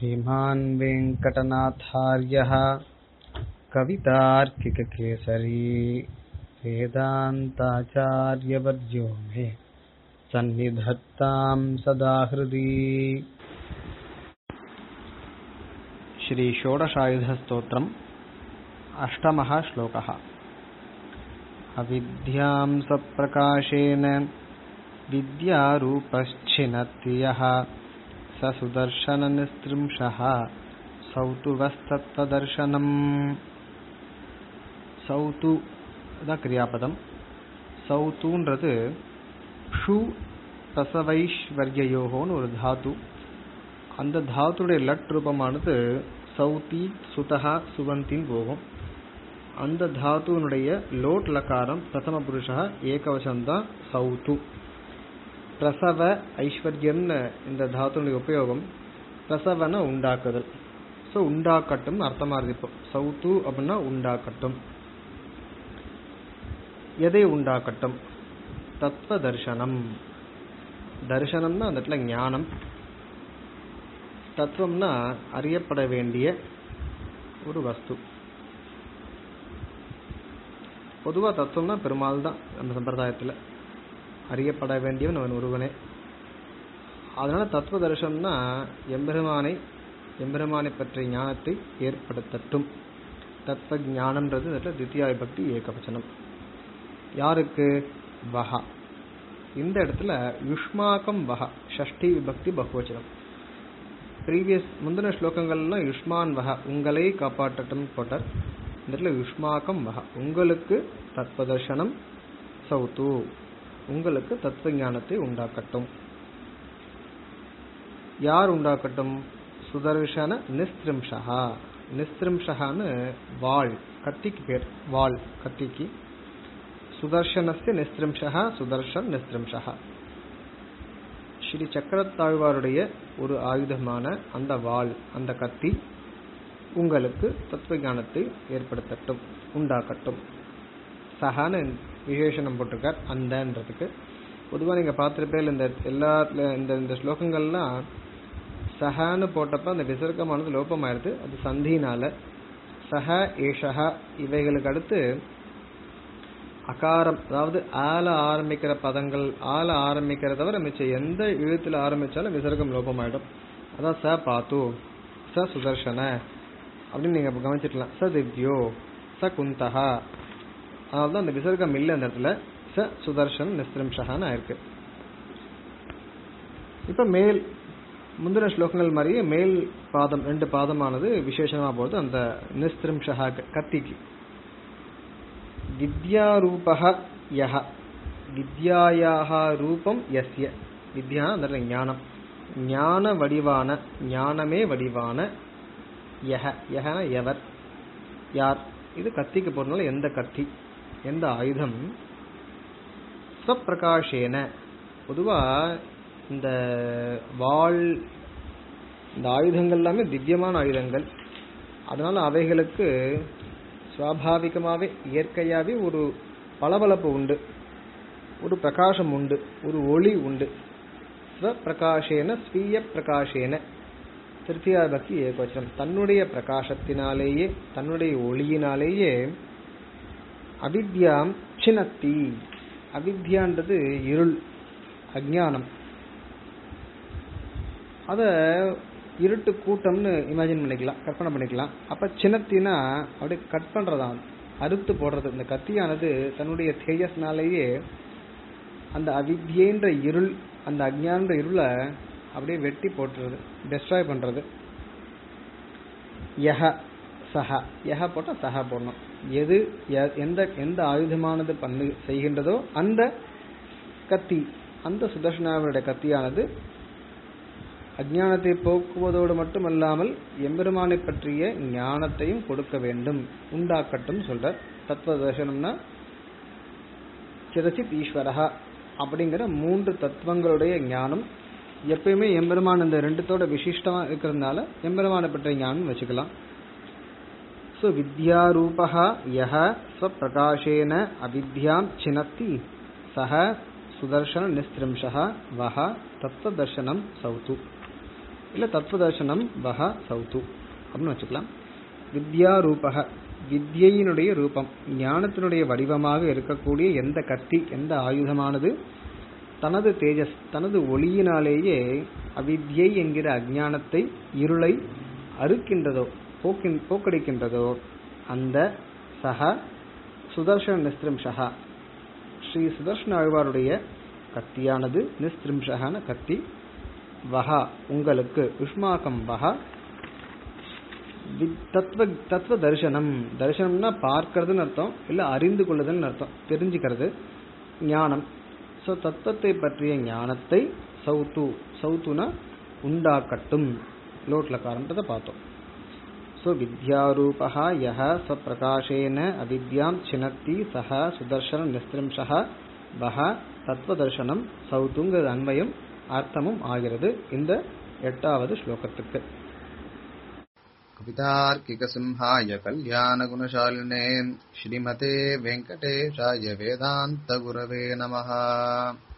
श्रीमान् वेङ्कटनाथार्यः कवितार्किककेसरी वेदान्ताचार्यवर्यो मे सन्निधत्तां सदा हृदि श्रीषोडशायुधस्तोत्रम् अष्टमः श्लोकः अविद्यां सप्रकाशेन विद्यारूपश्छिनत्ति यः स सुदर्शननिस्त्रिंशः सौतुवस्तत्त्वदर्शनम् சௌத்து தான் கிரியாபதம் சௌத்துன்றது ஷு பிரசவைஸ்வர்யோகோன்னு ஒரு தாத்து அந்த தாத்துடைய லட் ரூபமானது சௌதி சுதகா சுவந்தின்னு போகும் அந்த தாத்துனுடைய லோட் லக்காரம் பிரதம புருஷா ஏகவசம்தான் சௌத்து பிரசவ ஐஸ்வர்யம்னு இந்த தாத்துனுடைய உபயோகம் பிரசவன உண்டாக்குதல் ஸோ உண்டாக்கட்டும் அர்த்தமா இருக்கு இப்போ சௌத்து அப்படின்னா உண்டாக்கட்டும் எதை உண்டாக்கட்டும் தத்துவ தர்சனம் தர்சனம்னா அந்த இடத்துல ஞானம் தத்துவம்னா அறியப்பட வேண்டிய ஒரு வஸ்து பொதுவா தத்துவம்னா பெருமாள் தான் நம்ம சம்பிரதாயத்துல அறியப்பட வேண்டியவன் அவன் ஒருவனே அதனால தத்துவ தரிசனம்னா எம்பெருமானை எம்பெருமானை பற்றிய ஞானத்தை ஏற்படுத்தட்டும் தத்துவ ஞானம்ன்றது இதில் தித்தியா விபக்தி ஏகவச்சனம் யாருக்கு வஹா இந்த இடத்துல யுஷ்மாக்கம் வஹா ஷஷ்டி விபக்தி பகுவச்சனம் ப்ரீவியஸ் முந்தின ஸ்லோகங்கள்லாம் யுஷ்மான் வஹா உங்களை காப்பாற்றட்டும் போட்டார் இந்த இடத்துல யுஷ்மாக்கம் வஹா உங்களுக்கு தத்வதர்ஷனம் சௌத்து உங்களுக்கு தத்துவ ஞானத்தை உண்டாக்கட்டும் யார் உண்டாக்கட்டும் சுதர்ஷன நிஸ்திரிம்ஷா நிஸ்திரிம்ஷகான்னு வாள் கத்திக்கு பேர் வாள் கத்திக்கு சுதர்ஷனஸ்ய நிஸ்திரிம்ஷா சுதர்ஷன் நிஸ்திரிம்ஷா ஸ்ரீ சக்கரத்தாழ்வாருடைய ஒரு ஆயுதமான அந்த வாள் அந்த கத்தி உங்களுக்கு தத்துவ ஞானத்தை ஏற்படுத்தட்டும் உண்டாக்கட்டும் சகான்னு விசேஷனம் போட்டிருக்கார் அந்தன்றதுக்கு பொதுவாக நீங்கள் பார்த்துருப்பேன் இந்த எல்லா இந்த இந்த ஸ்லோகங்கள்லாம் சஹான்னு போட்டப்ப அந்த விசர்க்கமானது லோபமாயிருது அது சந்தினால சஹ ஏஷஹா இவைகளுக்கு அடுத்து அகாரம் அதாவது ஆல ஆரம்பிக்கிற பதங்கள் ஆல ஆரம்பிக்கிற தவிர மிச்சம் எந்த எழுத்துல ஆரம்பிச்சாலும் விசர்க்கம் லோபமாயிடும் அதான் ச பாத்து ச சுதர்ஷன அப்படின்னு நீங்க கவனிச்சிடலாம் ச திவ்யோ ச குந்தகா அதனால அந்த விசர்க்கம் இல்லை அந்த இடத்துல ச சுதர்ஷன் நிஸ்திரிம்ஷகான்னு ஆயிருக்கு இப்ப மேல் முந்தின ஸ்லோகங்கள் மாதிரியே மேல் பாதம் ரெண்டு பாதமானது விசேஷமா போகுது அந்த நிஸ்திரிம்ஷா கத்திக்கு வித்யாரூபக யஹ வித்யாயாக ரூபம் எஸ்ய வித்யா அந்த ஞானம் ஞான வடிவான ஞானமே வடிவான யஹ யஹன எவர் யார் இது கத்திக்கு போறதுனால எந்த கத்தி எந்த ஆயுதம் ஸ்வப்பிரகாஷேன பொதுவா இந்த வாள் இந்த ஆயுதங்கள் எல்லாமே திவ்யமான ஆயுதங்கள் அதனால அவைகளுக்கு சுவாபாவிகமாகவே இயற்கையாகவே ஒரு பளபளப்பு உண்டு ஒரு பிரகாசம் உண்டு ஒரு ஒளி உண்டு ஸ்வப்பிரகாஷேன ஸ்வீய பிரகாஷேன திருத்தியா பக்தி ஏகவச்சனம் தன்னுடைய பிரகாசத்தினாலேயே தன்னுடைய ஒளியினாலேயே அவித்யாம் சினத்தி அவித்யான்றது இருள் அஜானம் அத இருட்டு கூட்டம்னு இமேஜின் பண்ணிக்கலாம் கற்பனை பண்ணிக்கலாம் அப்ப சின்னத்தினா அப்படியே கட் பண்றதான் அறுத்து போடுறது இந்த கத்தியானது தன்னுடைய தேஜஸ்னாலேயே அந்த அவித்யன்ற இருள் அந்த அஜ்ஞான்ற இருளை அப்படியே வெட்டி போட்டுறது டெஸ்ட்ராய் பண்றது யஹ சஹ யஹ போட்டா சஹ போடணும் எது எந்த எந்த ஆயுதமானது பண்ணு செய்கின்றதோ அந்த கத்தி அந்த சுதர்ஷனாவுடைய கத்தியானது அஜானத்தை போக்குவதோடு மட்டுமல்லாமல் எம்பெருமானை பற்றிய ஞானத்தையும் கொடுக்க வேண்டும் உண்டாக்கட்டும் சொல்ற தத்துவ தர்சனம்னா சிரசித் ஈஸ்வரஹா அப்படிங்கிற மூன்று தத்துவங்களுடைய ஞானம் எப்பயுமே எம்பெருமான் இந்த ரெண்டுத்தோட விசிஷ்டமா இருக்கிறதுனால எம்பெருமானை பற்றிய ஞானம் வச்சுக்கலாம் ஸோ வித்யாரூபா யஹ ஸ்வப்பிரகாஷேன அவித்யாம் சினத்தி சஹ சுதர்ஷன நிஸ்திரிம்ஷா வஹ தத்துவ தர்சனம் சௌத்து இல்ல தத்துவதர்சனம் வஹ சௌத்து அப்படின்னு வச்சுக்கலாம் வித்யா ரூபக வித்யினுடைய ரூபம் ஞானத்தினுடைய வடிவமாக இருக்கக்கூடிய எந்த கத்தி எந்த ஆயுதமானது தனது தேஜஸ் தனது ஒளியினாலேயே அவித்யை என்கிற அஜானத்தை இருளை அறுக்கின்றதோ போக்கின் போக்கடிக்கின்றதோ அந்த சக சுதர்ஷன நிஸ்திரிம்ஷகா ஸ்ரீ சுதர்ஷன ஆழ்வாருடைய கத்தியானது நிஸ்திரிம்ஷகான கத்தி வஹா உங்களுக்கு யுஷ்மாக்கம் வஹா தத்துவ தத்துவ தரிசனம் தரிசனம்னா பார்க்கறதுன்னு அர்த்தம் இல்ல அறிந்து கொள்ளுதல்னு அர்த்தம் தெரிஞ்சுக்கிறது ஞானம் ஸோ தத்துவத்தை பற்றிய ஞானத்தை சௌத்து சௌத்துனா உண்டாக்கட்டும் லோட்ல காரன்றதை பார்த்தோம் ஸோ வித்யாரூபா யஹ ஸ்வப்பிரகாஷேன அவித்யாம் சினத்தி சஹ சுதர்சன நிஸ்திரிம்ஷா வஹ தத்துவதர்சனம் சௌத்துங்கிற அன்வயம் அர்த்தமும் ஆகிறது இந்த எட்டாவது ஸ்லோகத்துக்கு कवितार्किकसिंहाय कल्याणगुणशालिने श्रीमते वेङ्कटेशाय वेदान्तगुरवे नमः